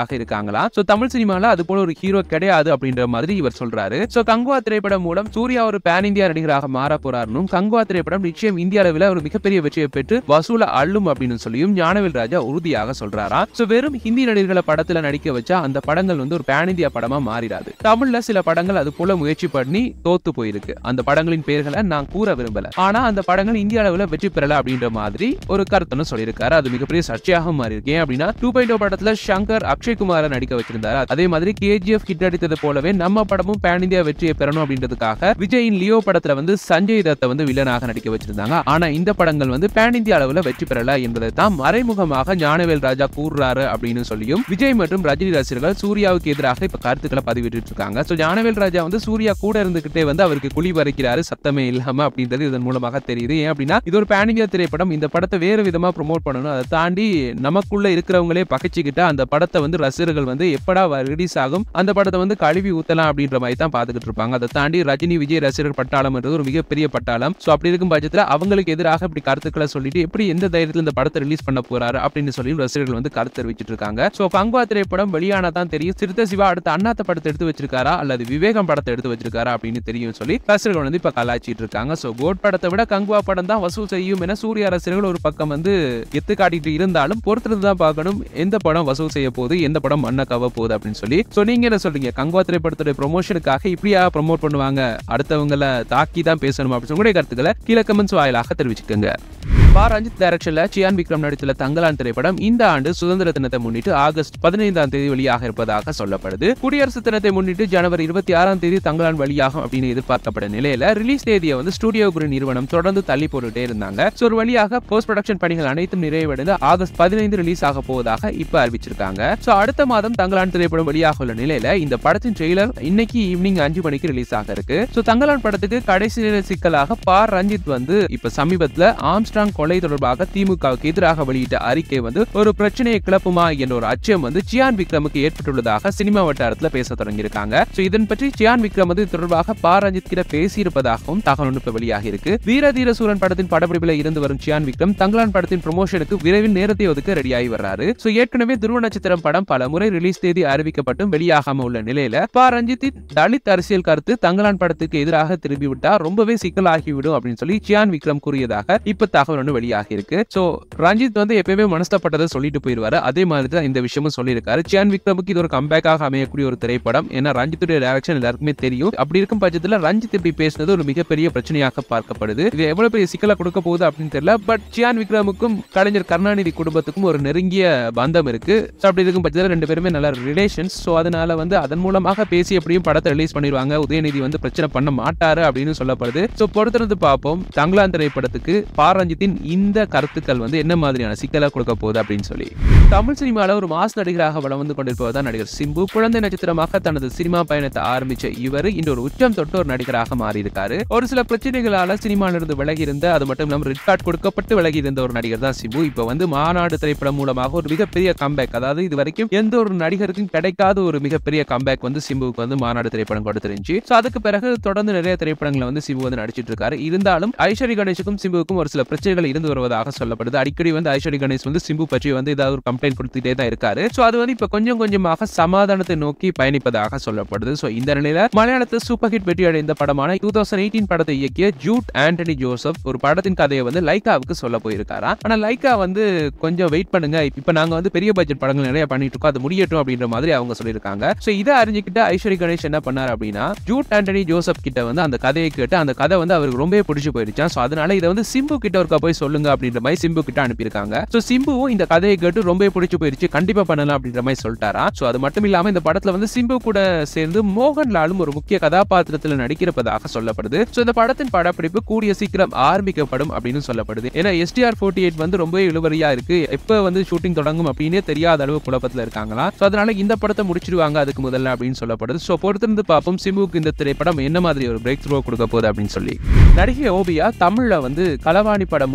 நடிகராக இருக்காங்களா சோ தமிழ் சினிமால அது போல ஒரு ஹீரோ கிடையாது அப்படின்ற மாதிரி இவர் சொல்றாரு சோ கங்குவா திரைப்படம் மூலம் சூர்யா ஒரு பேன் இந்தியா நடிகராக மாற போறாருன்னு கங்குவா திரைப்படம் நிச்சயம் இந்திய அளவில் ஒரு மிகப்பெரிய வெற்றியை பெற்று வசூல அள்ளும் அப்படின்னு சொல்லியும் ஞானவேல் ராஜா உறுதியாக சொல்றாரா சோ வெறும் ஹிந்தி நடிகர்களை படத்துல நடிக்க வச்சா அந்த படங்கள் வந்து ஒரு பேன் இந்தியா படமா மாறிடாது தமிழ்ல சில படங்கள் அது போல முயற்சி பண்ணி தோத்து போயிருக்கு அந்த படங்களின் பெயர்களை நான் கூற விரும்பல ஆனா அந்த படங்கள் இந்திய அளவுல வெற்றி பெறல அப்படின்ற மாதிரி ஒரு கருத்துன்னு சொல்லியிருக்காரு அது மிகப்பெரிய சர்ச்சையாக மாறி இருக்கு ஏன் அப்படின்னா டூ பாயிண்ட் படத்துல சங்கர் அக்ஷய்குமாரை நடிக்க வச்சிருந்தாரு அதே மாதிரி கேஜிஎஃப் ஹிட் அடித்தது போலவே நம்ம படமும் பேன் இந்தியா வெற்றியை பெறணும் அப்படின்றதுக்காக விஜயின் லியோ படத்துல வந்து சஞ்சய் தத்தை வந்து வில்லனாக நடிக்க வச்சிருந்தாங்க ஆனா இந்த படங்கள் வந்து பேன் இந்தியா அளவுல வெற்றி பெறல என்பதை தான் மறைமுகமாக ஞானவேல் ராஜா கூறுறாரு அப்படின்னு சொல்லியும் விஜய் மற்றும் ரஜினி ரசிகர்கள் சூர்யாவுக்கு எதிராக இப்ப கருத்துக்களை பதிவிட்டு இருக்காங்க சோ ஞானவேல் ராஜா வந்து சூர்யா கூட இருந்துகிட்டே வந்து அவருக்கு குழி பறிக்கிறாரு சத்தமே இல்லாம அப்படின்றது இதன் மூலமாக தெரியுது ஏன் அப்படின்னா இது ஒரு பேன் இந்தியா திரைப்படம் இந்த படத்தை வேறு விதமா ப்ரோமோட் பண்ணணும் அதை தாண்டி நமக்குள்ள இருக்கிறவங்களே பகைச்சிக்கிட்டு அந்த படத்தை வந்து ரசிகர்கள் வந்து எப்படா ரிலீஸ் ஆகும் அந்த படத்தை வந்து கழுவி ஊத்தலாம் அப்படின்ற மாதிரி தான் பார்த்துக்கிட்டு இருப்பாங்க அதை தாண்டி ரஜினி விஜய் ரசிகர் பட்டாளம் என்றது ஒரு மிகப்பெரிய பட்டாளம் சோ அப்படி இருக்கும் பட்சத்தில் அவங்களுக்கு எதிராக இப்படி கருத்துக்களை சொல்லிட்டு எப்படி எந்த தைரியத்தில் இந்த படத்தை ரிலீஸ் பண்ண போறாரு அப்படின்னு சொல்லி ரசிகர்கள் வந்து கருத்து தெரிவிச்சிட்டு இருக்காங்க சோ கங்குவா திரைப்படம் வெளியானா தான் தெரியும் சிறுத்தை சிவா அடுத்த அண்ணாத்த படத்தை எடுத்து வச்சிருக்காரா அல்லது விவேகம் படத்தை எடுத்து வச்சிருக்காரா அப்படின்னு தெரியும் சொல்லி ரசிகர்கள் வந்து இப்ப கலாச்சிட்டு இருக்காங்க சோ கோட் படத்தை விட கங்குவா படம் தான் வசூல் செய்யும் என சூர்யா ரசிகர்கள் ஒரு பக்கம் வந்து எத்து காட்டிட்டு இருந்தாலும் பொறுத்திருந்து தான் பார்க்கணும் எந்த படம் வசூல் செய்ய போகுது எந்த படம் மண்ண கவ போகுது அப்படின்னு சொல்லி சோ நீங்க என்ன சொல்றீங்க கங்குவா திரைப்படத்துடைய ப்ரொமோஷனுக்காக இப்படியா ப்ரோமோட் பண்ணுவாங்க அடுத்தவங்களை தாக்கி தான் பேசணும் அப்படின்னு சொல்லி உங்களுடைய கருத்துக்களை கீழே கமெண்ட்ஸ் வாயிலாக தெரிவிச்சுக்கோங்க பா ரஞ்சித் டைரக்ஷன்ல சியான் விக்ரம் நடித்துள்ள தங்கலான் திரைப்படம் இந்த ஆண்டு சுதந்திர தினத்தை முன்னிட்டு ஆகஸ்ட் பதினைந்தாம் தேதி வெளியாக இருப்பதாக சொல்லப்படுது குடியரசு தினத்தை முன்னிட்டு ஜனவரி இருபத்தி ஆறாம் தேதி தங்கலான் வெளியாகும் அப்படின்னு எதிர்பார்க்கப்பட்ட நிலையில ரிலீஸ் தேதியை வந்து ஸ்டுடியோ குரு நிறுவனம் தொடர்ந்து தள்ளி போட்டுட்டே இருந்தாங்க So, ஒரு வழியாக போஸ்ட் ப்ரொடக்ஷன் பணிகள் அனைத்தும் நிறைவடைந்து ஆகஸ்ட் பதினைந்து ரிலீஸ் ஆக போவதாக இப்ப அறிவிச்சிருக்காங்க சோ அடுத்த மாதம் தங்கலான் திரைப்படம் வெளியாக உள்ள நிலையில இந்த படத்தின் ட்ரெய்லர் இன்னைக்கு ஈவினிங் அஞ்சு மணிக்கு ரிலீஸ் ஆக இருக்கு சோ தங்கலான் படத்துக்கு கடைசி நேர சிக்கலாக பா ரஞ்சித் வந்து இப்ப சமீபத்துல ஆம்ஸ்ட்ராங் கொலை தொடர்பாக திமுகவுக்கு எதிராக வெளியிட்ட அறிக்கை வந்து ஒரு பிரச்சனையை கிளப்புமா என்ற ஒரு அச்சம் வந்து சியான் விக்ரமுக்கு ஏற்பட்டுள்ளதாக சினிமா வட்டாரத்துல பேச தொடங்கியிருக்காங்க சோ இதன் பற்றி சியான் விக்ரம் வந்து இது தொடர்பாக பா ரஞ்சித் கிட்ட பேசியிருப்பதாகவும் தகவல் இப்ப வெளியாகி இருக்கு வீரதீர சூரன் படத்தின் படப்பிடிப்பில் இருந்து வரும் சியான் விக்ரம் தங்கலான் படத்தின் ப்ரொமோஷனுக்கு விரைவில் நேரத்தை ஒதுக்க ரெடியாகி வர்றாரு சோ ஏற்கனவே துருவ நட்சத்திரம் படம் பல முறை ரிலீஸ் தேதி அறிவிக்கப்பட்டும் வெளியாகாம உள்ள நிலையில பா ரஞ்சித்தின் தலித் அரசியல் கருத்து தங்கலான் படத்துக்கு எதிராக திரும்பி விட்டா ரொம்பவே சிக்கலாகிவிடும் அப்படின்னு சொல்லி சியான் விக்ரம் கூறியதாக இப்ப தகவல் ஒன்று வெளியாகி இருக்கு சோ ரஞ்சித் வந்து எப்பயுமே மனஸ்தப்பட்டதை சொல்லிட்டு போயிருவாரு அதே மாதிரி தான் இந்த விஷயமும் சொல்லியிருக்காரு சியான் விக்ரமுக்கு இது ஒரு கம்பேக்காக அமையக்கூடிய ஒரு திரைப்படம் ஏன்னா ரஞ்சித்துடைய டைரக்ஷன் எல்லாருக்குமே தெரியும் அப்படி இருக்கும் பட்சத்துல ரஞ்சித் இப்படி பேசினது ஒரு மிகப்பெரிய பிரச்சனையாக பார்க்கப்படுது இது எவ்வளவு பெரிய சிக்கலை கொடுக்க போகுது அப்படின்னு தெரியல பட் சியான் விக்ரமுக்கும் கலைஞர் கருணாநிதி குடும்பத்துக்கும் ஒரு நெருங்கிய பந்தம் இருக்கு So, அப்படி இருக்கும் பட்சத்தில் ரெண்டு பேருமே நல்ல ரிலேஷன்ஸ் ஸோ அதனால வந்து அதன் மூலமாக பேசி எப்படியும் படத்தை ரிலீஸ் பண்ணிடுவாங்க உதயநிதி வந்து பிரச்சனை பண்ண மாட்டாரு அப்படின்னு சொல்லப்படுது ஸோ பொறுத்திருந்து பார்ப்போம் தங்கலான் திரைப்படத்துக்கு பா ரஞ்சித்தின் இந்த கருத்துக்கள் வந்து என்ன மாதிரியான சிக்கலை கொடுக்க போகுது அப்படின்னு சொல்லி தமிழ் சினிமாவில் ஒரு மாஸ் நடிகராக வளம் வந்து கொண்டிருப்பவர் தான் நடிகர் சிம்பு குழந்தை நட்சத்திரமாக தனது சினிமா பயணத்தை ஆரம்பிச்ச இவர் இன்று ஒரு உச்சம் தொட்ட ஒரு நடிகராக மாறி இருக்காரு ஒரு சில பிரச்சனைகளால சினிமாவிலிருந்து விலகி இருந்த அது மட்டும் இல்லாமல் ரெட் கார்டு கொடுக்கப்பட்டு விலகி இருந்த ஒரு நடிகர் தான் சிம்பு இப்போ வந்து மாநாடு திரைப்படம் மூலமாக ஒரு மிகப்பெரிய கம்பேக் அதாவது இது வரைக்கும் எந்த ஒரு நடிகருக்கும் கிடைக்காத ஒரு மிகப்பெரிய கம்பேக் வந்து சிம்புவுக்கு வந்து மாநாடு திரைப்படம் கொடுத்துருந்துச்சு ஸோ அதுக்கு பிறகு தொடர்ந்து நிறைய திரைப்படங்களை வந்து சிம்பு வந்து நடிச்சிட்டு இருக்காரு இருந்தாலும் ஐஸ்வரி கணேஷுக்கும் சிம்புவுக்கும் ஒரு சில பிரச்சனைகள் இருந்து வருவதாக சொல்லப்படுது அடிக்கடி வந்து ஐஸ்வரி கணேஷ் வந்து சிம்பு பற்றி வந்து ஏதாவது ஒரு கம்ப்ளைண்ட் கொடுத்துட்டே தான் இருக்காரு ஸோ அது வந்து இப்போ கொஞ்சம் கொஞ்சமாக சமாதானத்தை நோக்கி பயணிப்பதாக சொல்லப்படுது ஸோ இந்த நிலையில மலையாளத்தில் சூப்பர் ஹிட் வெற்றி அடைந்த படமான டூ தௌசண்ட் எயிட்டீன் படத்தை இயக்கிய ஜூட் ஆண்டனி ஜோசப் ஒரு படத்தின் கதையை வந்து லைக்காவுக்கு சொல்ல போயிருக்காரா ஆனா லைக்கா வந்து கொஞ்சம் வெயிட் பண்ணுங்க இப்ப நாங்க வந்து பெரிய பட்ஜெட் படங்கள் நிறைய பண்ணிட்டு இருக்கோம் அது முடியட்டும் அப்படின்ற மாதிரி அவங்க சொல்லியிருக்காங்க சோ இதை அறிஞ்சுக்கிட்டு ஐஸ்வரி கணேஷ் என்ன பண்ணார் அப்படின்னா ஜூட் ஆண்டனி ஜோசப் கிட்ட வந்து அந்த கதையை கேட்டு அந்த கதை வந்து அவருக்கு ரொம்பவே பிடிச்சு போயிருச்சான் சோ அதனால இதை வந்து சிம்பு கிட்ட ஒருக்கா போய் சொல்லுங்க அப்படின்ற மாதிரி சிம்பு கிட்ட அனுப்பியிருக்காங்க சோ சிம்புவும் இந்த கதையை கேட்டு ரொம்பவே பிடிச்சு போயிருச்சு கண்டிப்பா பண்ணலாம் அப்படின்ற மாதிரி சொல்லிட்டாரா சோ அது மட்டும் இல்லாம இந்த படத்துல வந்து சிம்பு கூட சேர்ந்து மோகன்லாலும் ஒரு முக்கிய கதாபாத்திரத்தில் நடிக்கிறப்பதாக சொல்லப்படுது சோ இந்த படத்தின் படப்பிடிப்பு கூடிய சீக்கிரம் ஆரம்பிக்கப்படும் அப்படின்னு சொல்லப்படுது ஏன்னா எஸ்டிஆர் ஃபோர்ட்டி எயிட் வந்து ரொம்பவே இழுவரியா இருக்கு எப்ப வந்து ஷூட்டிங் தொடங்கும் அப்படின்னே தெரியாத அளவு குழப்பத்துல இருக்காங்களா சோ அதனால இந்த படத்தை முடிச்சிடுவாங்க அதுக்கு முதல்ல அப்படின்னு சொல்லப்படுது சோ பொறுத்திருந்து பார்ப்போம் சிம்புக்கு இந்த திரைப்படம் என்ன மாதிரி ஒரு பிரேக் த்ரூ கொடுக்க போகுது அப்படின்னு சொல்லி நடிகை ஓபியா தமிழ்ல வந்து களவாணி படம் மூலம்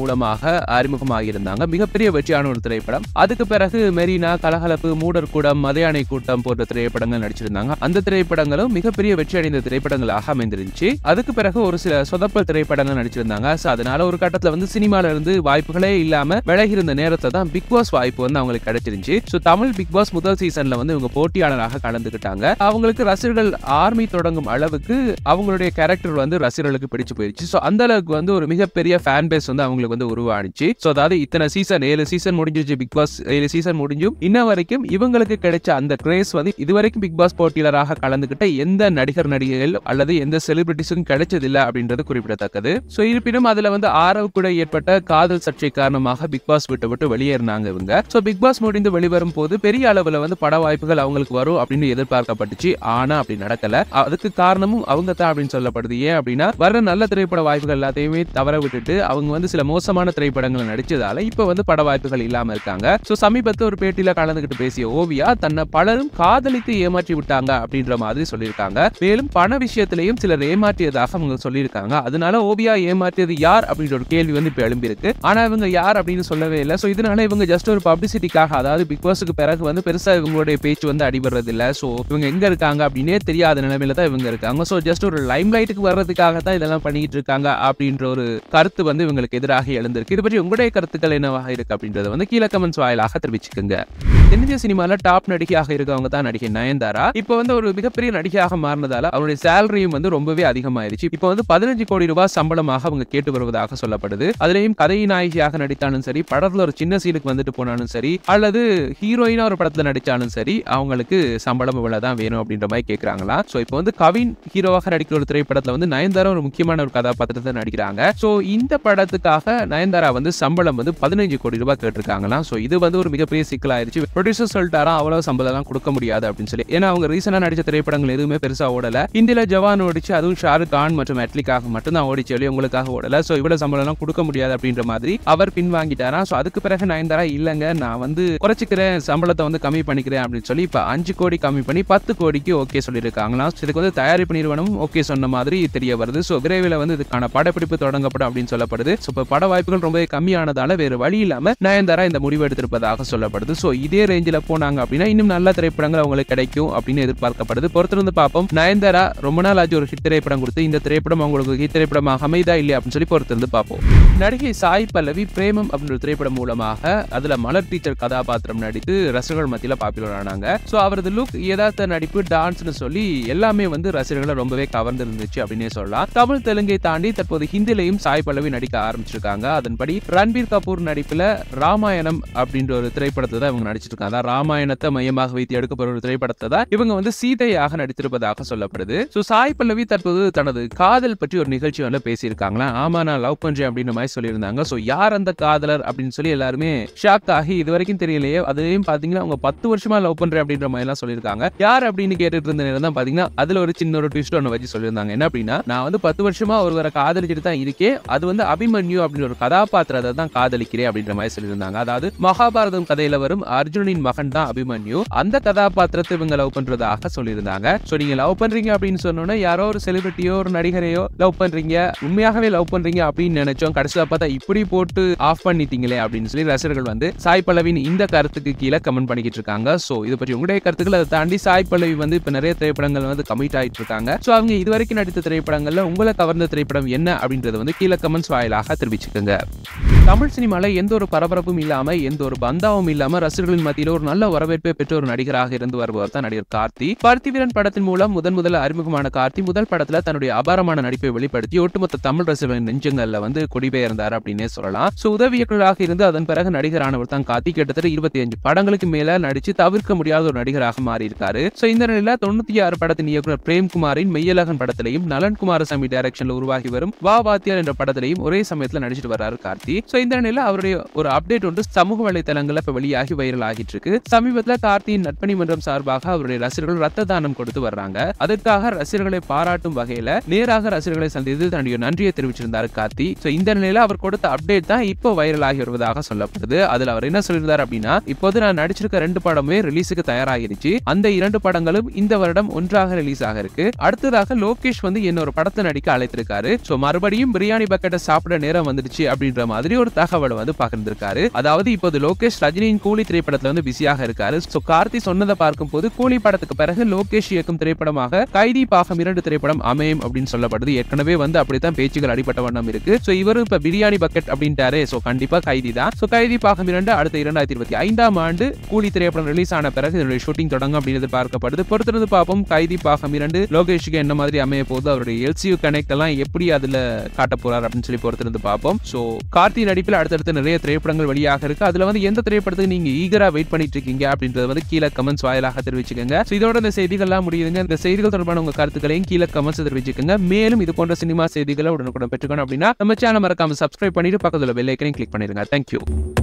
மூலமாக அறிமுகமாகியிருந்தாங்க மிகப்பெரிய வெற்றியான ஒரு திரைப்படம் அதுக்கு பிறகு மெரினா கலகலப்பு மூடர்கூடம் மதையானை கூட்டம் போன்ற திரைப்படங்கள் நடிச்சிருந்தாங்க அந்த திரைப்படங்களும் மிகப்பெரிய வெற்றி அடைந்த திரைப்படங்களாக அமைந்திருந்துச்சு அதுக்கு பிறகு ஒரு சில சொதப்பல் திரைப்படங்கள் நடிச்சிருந்தாங்க So, அதனால ஒரு கட்டத்துல வந்து சினிமால இருந்து வாய்ப்புகளே இல்லாம விலகி இருந்த நேரத்தை தான் பிக் பாஸ் வாய்ப்பு வந்து அவங்களுக்கு கிடைச்சிருந்துச்சு ஸோ தமிழ் பிக் பாஸ் முதல் சீசன்ல வந்து இவங்க போட்டியாளராக கலந்துக்கிட்டாங்க அவங்களுக்கு ரசிகர்கள் ஆர்மி தொடங்கும் அளவுக்கு அவங்களுடைய கேரக்டர் வந்து ரசிகர்களுக்கு பிடிச்சு போயிருச்சு ஸோ அந்த அளவுக்கு வந்து ஒரு மிகப்பெரிய ஃபேன் பேஸ் வந்து அவங்களுக்கு வந்து உருவானிச்சு ஸோ அதாவது இத்தனை சீசன் ஏழு சீசன் முடிஞ்சிருச்சு பிக் பாஸ் ஏழு சீசன் முடிஞ்சும் இன்ன வரைக்கும் இவங்களுக்கு கிடைச்ச அந்த கிரேஸ் வந்து இதுவரைக்கும் பிக் பாஸ் போட்டியாளராக கலந்துகிட்ட எந்த நடிகர் நடிகைகள் அல்லது எந்த செலிபிரிட்டிஸும் கிடைச்சதில்லை அப்படின்றது குறிப்பிடத்தக்கது ஸோ இருப்பினும் அதுல வந்து ஆரவ் கூட ஏற்பட்ட காதல் சர்ச்சை காரணமாக பிக் பாஸ் விட்டு விட்டு வெளியேறினாங்க இவங்க ஸோ பிக் பாஸ் முடிந்து வெளிவரும் போது பெரிய அளவுல வந்து பட வாய்ப்புகள் அவங்களுக்கு வரும் அப்படின்னு எதிர்பார்க்கப்பட்டுச்சு ஆனா அப்படி நடக்கல அதுக்கு காரணமும் அவங்க தான் அப்படின்னு சொல்லப்படுது ஏன் அப்படின்னா வர நல்ல திரைப்பட வாய்ப்புகள் எல்லாத்தையுமே தவற விட்டுட்டு அவங்க வந்து சில மோசமான திரைப்படங்களை நடிச்சதால இப்ப வந்து பட வாய்ப்புகள் இல்லாம இருக்காங்க ஸோ சமீபத்தில் ஒரு பேட்டியில கலந்துகிட்டு பேசிய ஓவியா தன்னை பலரும் காதலித்து ஏமாற்றி விட்டாங்க அப்படின்ற மாதிரி சொல்லியிருக்காங்க மேலும் பண விஷயத்திலையும் சிலர் ஏமாற்றியதாக அவங்க சொல்லியிருக்காங்க அதனால ஓவியா ஏமாற்றியது யார் அப்படின்ற ஒரு கேள்வி வந்து இப்ப எழும்பியிருக்கு ஆனா இவங்க யார் அப்படின்னு சொல்லவே இல்லை ஸோ இதனால இவங்க ஜஸ்ட் ஒரு பப்ளிசிட்டிக்காக அதாவது பிக் பாஸுக்கு பிறகு வந்து பெருசா இவங்களுடைய பேச்சு வந்து அடிபடுறது இல்ல ஸோ இவங்க எங்க இருக்காங்க அப்படின்னே தெரியாத நிலைமையில தான் இவங்க இருக்காங்க ஸோ ஜஸ்ட் ஒரு லைம் லைட்டுக்கு வர்றதுக்காக தான் இதெல்லாம் பண்ணிட்டு இருக்காங்க அப்படின்ற ஒரு கருத்து வந்து இவங்களுக்கு எதிராக எழுந்திருக்கு இது பற்றி உங்களுடைய கருத்துக்கள் என்னவாக இருக்கு அப்படின்றத வந்து கீழே கமெண்ட்ஸ் வாயிலாக தெரிவிச்சுக்கோங்க தென்னிந்திய சினிமால டாப் நடிகையாக இருக்கவங்க தான் நடிகை நயன்தாரா இப்போ வந்து ஒரு மிகப்பெரிய நடிகையாக மாறினதால அவருடைய சேலரியும் வந்து ரொம்பவே அதிகமாயிருச்சு இப்போ வந்து பதினஞ்சு கோடி ரூபாய் சம்பளமாக அவங்க கேட்டு வருவதாக சொல்லப்படுது அதுலயும் கதை நாயகியாக நடித்தாலும் சரி படத்துல ஒரு சின்ன சீனுக்கு வந்துட்டு போனாலும் சரி அல்லது ஹீரோயினா ஒரு படத்துல நடிச்சாலும் சரி அவங்களுக்கு சம்பளம் இவ்வளவுதான் வேணும் அப்படின்ற மாதிரி கேக்குறாங்களா சோ இப்போ வந்து கவின் ஹீரோவாக நடிக்கிற ஒரு திரைப்படத்துல வந்து நயன்தாரா ஒரு முக்கியமான ஒரு கதாபாத்திரத்தை நடிக்கிறாங்க சோ இந்த படத்துக்காக நயன்தாரா வந்து சம்பளம் வந்து பதினஞ்சு கோடி ரூபாய் கேட்டிருக்காங்களாம் சோ இது வந்து ஒரு மிகப்பெரிய சிக்கலாயிருச்சு ப்ரொடியூசர் சொல்லிட்டாரா அவ்வளவு சம்பளம் எல்லாம் கொடுக்க முடியாது அப்படின்னு சொல்லி ஏன்னா அவங்க ரீசெண்டா நடிச்ச திரைப்படங்கள் எதுவுமே பெருசா ஓடல இந்தியில ஜவான் ஓடிச்சு அதுவும் ஷாருக் கான் மற்றும் அட்லிக்காக மட்டும்தான் ஓடிச்சு வெளியே உங்களுக்காக ஓடல சோ இவ்வளவு சம்பளம் எல்லாம் கொடுக்க முடியாது அப்படின்ற மாதிரி அவர் பின்வாங்கிட்டாரா சோ அதுக்கு பிறகு நயன்தாரா இல்லங்க நான் வந்து குறைச்சிக்கிறேன் சம்பளத்தை வந்து கம்மி பண்ணிக்கிறேன் அப்படின்னு சொல்லி இப்ப அஞ்சு கோடி கம்மி பண்ணி பத்து கோடிக்கு ஓகே சொல்லியிருக்காங்களாம் So இதுக்கு வந்து தயாரிப்பு நிறுவனம் ஓகே சொன்ன மாதிரி தெரிய வருது ஸோ விரைவில் வந்து இதுக்கான படப்பிடிப்பு தொடங்கப்படும் அப்படின்னு சொல்லப்படுது ஸோ இப்போ பட வாய்ப்புகள் ரொம்ப கம்மியானதால வேறு வழி இல்லாம நயன்தாரா இந்த முடிவு எடுத்திருப்பதாக சொல்லப்படுது ஸோ இதே ரேஞ்சில் போனாங்க அப்படின்னா இன்னும் நல்ல திரைப்படங்கள் அவங்களுக்கு கிடைக்கும் அப்படின்னு எதிர்பார்க்கப்படுது பொறுத்திருந்து பார்ப்போம் நயன்தாரா ரொம்ப நாள் ஆச்சு ஒரு ஹிட் திரைப்படம் கொடுத்து இந்த திரைப்படம் அவங்களுக்கு ஹிட் திரைப்படமாக அமைதா இல்லையா அப்படின்னு சொல்லி பொறுத்திருந்து பார்ப்போம் நடிகை சாய் பல்லவி பிரேமம் அப்படின்ற ஒரு திரைப்படம் மூலமாக அதுல மலர் டீச்சர் கதாபாத்திரம் நடித்து ரசிகர்கள் மத்தியில பாப்புலர் ஆனாங்க ஸோ அவரது லுக் யதார்த்த நடிப்பு டான்ஸ்னு சொல்லி எல்லாமே வந்து ரசிகர்களை ரொம்பவே கவர்ந்து இருந்துச்சு அப்படின்னே சொல்லலாம் தமிழ் தெலுங்கை தாண்டி தற்போது ஹிந்திலையும் சாய் பல்லவி நடிக்க ஆரம்பிச்சிருக்காங்க அதன்படி ரன்பீர் கபூர் நடிப்புல ராமாயணம் அப்படின்ற ஒரு திரைப்படத்தை தான் இவங்க நடிச்சிட்டு இருக்காங்க அதான் ராமாயணத்தை மையமாக வைத்து எடுக்கப்படுற ஒரு திரைப்படத்தை தான் இவங்க வந்து சீதையாக நடித்திருப்பதாக சொல்லப்படுது ஸோ சாய் பல்லவி தற்போது தனது காதல் பற்றி ஒரு நிகழ்ச்சி வந்து பேசியிருக்காங்களா ஆமா நான் லவ் பண்றேன் அப்படின்ற மாதிரி சொல்லியிருந்தாங்க ஸோ யார் அந்த காதலர் அப்படின்னு சொல்லி எல்லாருமே ஷாக் ஆகி இது வரைக்கும் தெரியலையே அதுலயும் பாத்தீங்கன்னா அவங்க பத்து வருஷமா லவ் பண்றேன் அப்படின்ற மாதிரி எல்லாம் சொல்லியிருக்காங்க யார் அப்படின்னு கேட்டுட்டு இருந்த நேரம் தான் பாத்தீங்கன்னா அதுல ஒரு சின்ன ஒரு ட்விஸ்ட் ஒன்று வச்சு சொல்லியிருந்தாங்க என்ன அப்படின்னா நான் வந்து பத்து வருஷமா ஒருவரை காதலிச்சுட்டு தான் இருக்கேன் அது வந்து அபிமன்யு அப்படின்ற ஒரு கதாபாத்திரத்தை தான் காதலிக்கிறேன் அப்படின்ற மாதிரி சொல்லியிருந்தாங்க அதாவது மகாபாரதம் கதையில வரும் அர்ஜுனனின் மகன் தான் அபிமன்யு அந்த கதாபாத்திரத்தை இவங்க லவ் பண்றதாக சொல்லியிருந்தாங்க சோ நீங்க லவ் பண்றீங்க அப்படின்னு சொன்னோன்னா யாரோ ஒரு செலிபிரிட்டியோ ஒரு நடிகரையோ லவ் பண்றீங்க உண்மையாகவே லவ் பண்றீங்க அப்படின்னு நினைச்சோம் கடைசியில பார்த்தா இப்படி போட்டு ஆஃப் பண்ணிட்டீங்களே அப்படின்னு சொல்லி ரசிகர்கள் வந்து சாய் பல்லவின் இந்த கருத்துக்கு கீழே கமெண்ட் பண்ணிக்கிட்டு இருக்காங்க சோ இது பற்றி உங்களுடைய கருத்துக்கள் அதை தாண்டி சாய் பல்லவி வந்து இப்ப நிறைய திரைப்படங்கள் வந்து கமிட் ஆயிட்டு இருக்காங்க சோ அவங்க இது வரைக்கும் நடித்த திரைப்படங்கள்ல உங்களை கவர்ந்த திரைப்படம் என்ன அப்படின்றத வந்து கீழே கமெண்ட்ஸ் வாயிலாக தெரிவிச்சுக்கோங்க தமிழ் சினிமால எந்த ஒரு பரபரப்பும் இல்லாம எந்த ஒரு பந்தாவும் இல்லாம ரசிகர்களின் மத்தியில ஒரு நல்ல வரவேற்பை பெற்ற ஒரு நடிகராக இருந்து வருபவர் தான் நடிகர் கார்த்தி பருத்திவீரன் படத்தின் மூலம் முதன் முதல்ல அறிமுகமான கார்த்தி முதல் படத்துல தன்னுடைய அபாரமான நடிப்பை வெளிப்படுத்தி ஒட்டுமொத்த தமிழ் ரசிகர்களின் நெஞ்சங்கள்ல வந்து குடிபெயர்ந்தார் அப்படின்னே சொல்லலாம் சோ உதவி இயக்குநராக இருந்து அதன் பிறகு நடிகரானவர் தான் கார்த்தி கிட்டத்தட்ட இருபத்தி அஞ்சு படங்களுக்கு மேல நடிச்சு தவிர்க்க முடியாத ஒரு நடிகராக மாறி இருக்காரு சோ இந்த நிலையில தொண்ணூத்தி ஆறு படத்தின் இயக்குனர் பிரேம்குமாரின் மெய்யழகன் படத்திலையும் நலன் குமாரசாமி டைரக்ஷன்ல உருவாகி வரும் வா வாத்தியார் என்ற படத்திலையும் ஒரே சமயத்துல நடிச்சிட்டு வர்றாரு கார்த்தி சோ இந்த நிலையில அவருடைய ஒரு அப்டேட் ஒன்று சமூக வலைதளங்கள்ல இப்ப வெளியாகி வைரல் ஆகிட்டு இருக்கு சமீபத்துல கார்த்தியின் நட்பணி மன்றம் சார்பாக அவருடைய ரசிகர்கள் ரத்த தானம் கொடுத்து வர்றாங்க அதற்காக ரசிகர்களை பாராட்டும் வகையில நேராக ரசிகர்களை சந்தித்து தன்னுடைய நன்றியை தெரிவிச்சிருந்தாரு கார்த்தி சோ இந்த நிலையில அவர் கொடுத்த அப்டேட் தான் இப்போ வைரல் ஆகி வருவதாக சொல்லப்படுது அதுல அவர் என்ன சொல்லியிருந்தார் அப்படின்னா இப்போது நான் நடிச்சிருக்க ரெண்டு படமே ரிலீஸுக்கு தயாராகிருச்சு அந்த இரண்டு படங்களும் இந்த வருடம் ஒன்றாக ரிலீஸ் ஆக இருக்கு அடுத்ததாக லோகேஷ் வந்து என்ன ஒரு படத்தை நடிக்க அழைத்திருக்காரு சோ மறுபடியும் பிரியாணி பக்கெட்டை சாப்பிட நேரம் வந்துடுச்சு அப்படின்ற மாதிரி ஒரு தகவலை வந்து பகிர்ந்திருக்காரு அதாவது இப்போது லோகேஷ் ரஜினியின் கூலி திரைப்படத்துல வந்து பிஸியாக இருக்காரு சோ கார்த்தி சொன்னதை பார்க்கும்போது கூலி படத்துக்கு பிறகு லோகேஷ் இயக்கும் திரைப்படமாக கைதி பாகம் இரண்டு திரைப்படம் அமையும் அப்படின்னு சொல்லப்படுது ஏற்கனவே வந்து அப்படித்தான் பேச்சுகள் அடிபட்ட வண்ணம் இருக்கு சோ இவரும் இப்ப பிரியாணி பக்கெட் அப்படின்ட்டாரு சோ கண்டிப்பா கைதி தான் சோ கைதி பாகம் இரண்டு அடுத்த இரண்டாயிரத்தி இருபத்தி ஐந்தாம் ஆண்டு கூலி திரைப்படம் ரிலீஸ் ஆன பிறகு இதனுடைய ஷூட்டிங் தொடங்கும் அப்படின்னு பார்க்கப்படுது பொறுத்திருந்து பார்ப்போம் கைதி பாகம் இரண்டு லோகேஷுக்கு என்ன மாதிரி அமைய போகுது அவருடைய எல்சியூ கனெக்ட் எல்லாம் எப்படி அதுல காட்ட போறார் அப்படின்னு சொல்லி பொறுத்திருந்து பார்ப்போம் சோ கார்த்தி நடிப்பில் அடுத்தடுத்து நிறைய திரைப்படங்கள் வெளியாக இருக்கு அதுல வந்து எந்த திரைப்படத்துக்கு நீங்க ஈகரா வெயிட் பண்ணிட்டு இருக்கீங்க அப்படின்றது வந்து கீழே கமெண்ட்ஸ் வாயிலாக தெரிவிச்சுக்கோங்க So இதோட இந்த செய்திகள்லாம் முடியுதுங்க இந்த செய்திகள் தொடர்பான உங்க கருத்துக்களையும் கீழே கமெண்ட்ஸ் தெரிவிச்சுக்கோங்க மேலும் இது போன்ற சினிமா செய்திகளை உடனுக்குடன் பெற்றுக்கணும் அப்படின்னா நம்ம சேனல் மறக்காம சப்ஸ்கிரைப் பண்ணிட்டு பக்கத்துல பெல் ஐக்கனையும் கிளிக் பண்ணிருங்க தேங்க்யூ